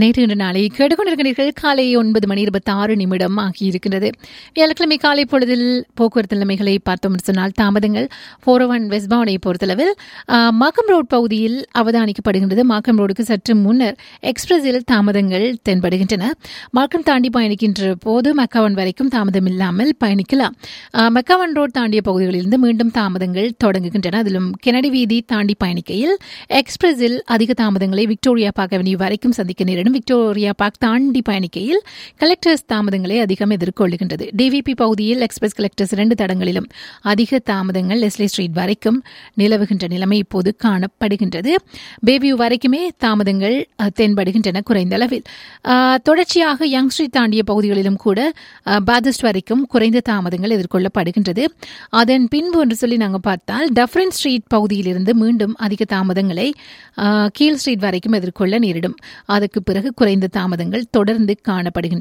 நேற்று இன்று நாளை கேட்டுக்கொண்டிருக்கிறீர்கள் காலை ஒன்பது மணி இருபத்தி ஆறு நிமிடம் ஆகியிருக்கிறது வியாழக்கிழமை காலை பொழுதில் போக்குவரத்து நிலைமைகளை பார்த்தோம் என்று சொன்னால் தாமதங்கள் ஃபோர் ஒன் வெஸ்ட் பவுனை பொறுத்தளவில் ஆ, மாக்கம் ரோட் பகுதியில் அவதானிக்கப்படுகின்றது மாக்கம் ரோடுக்கு சற்று முன்னர் எக்ஸ்பிரஸில் தாமதங்கள் தென்படுகின்றன மார்க்கம் தாண்டி பயணிக்கின்ற போது மெக்காவன் வரைக்கும் தாமதம் இல்லாமல் பயணிக்கலாம் ஆ, மெக்காவன் ரோட் தாண்டிய பகுதிகளிலிருந்து மீண்டும் தாமதங்கள் தொடங்குகின்றன அதிலும் கெனடி வீதி தாண்டி பயணிக்கையில் எக்ஸ்பிரஸில் அதிக தாமதங்களை விக்டோரியா பார்க் அவென்யூ வரைக்கும் சந்திக்க நேரிடும் விக்டோரியா பார்க் தாண்டி பயணிக்கையில் கலெக்டர்ஸ் தாமதங்களை அதிகம் எதிர்கொள்ளுகின்றது டிவிபி பகுதியில் எக்ஸ்பிரஸ் கலெக்டர்ஸ் இரண்டு தடங்களிலும் அதிக தாமதங்கள் லெஸ்லி ஸ்ட்ரீட் வரைக்கும் நிலவுகின்ற நிலைமை இப்போது காணப்படுகின்றது பேபியூ வரைக்குமே தாமதங்கள் அஹ், தென்படுகின்றன குறைந்த அளவில் ஆஹ், தொடர்ச்சியாக யங் ஸ்ட்ரீட் தாண்டிய பகுதிகளிலும் கூட ஆஹ், பாதஸ்ட் வரைக்கும் குறைந்த தாமதங்கள் எதிர்கொள்ளப்படுகின்றது அதன் பின்பு என்று சொல்லி நாங்கள் பார்த்தால் டஃப்ரன் ஸ்ட்ரீட் பகுதியிலிருந்து மீண்டும் அதிக தாமதங்களை ஆஹ், கீழ் ஸ்ட்ரீட் வரைக்கும் எதிர்கொள்ள நேரிடும் அதற்கு பிறகு குறைந்த தாமதங்கள் தொடர்ந்து காணப்படுகின்றன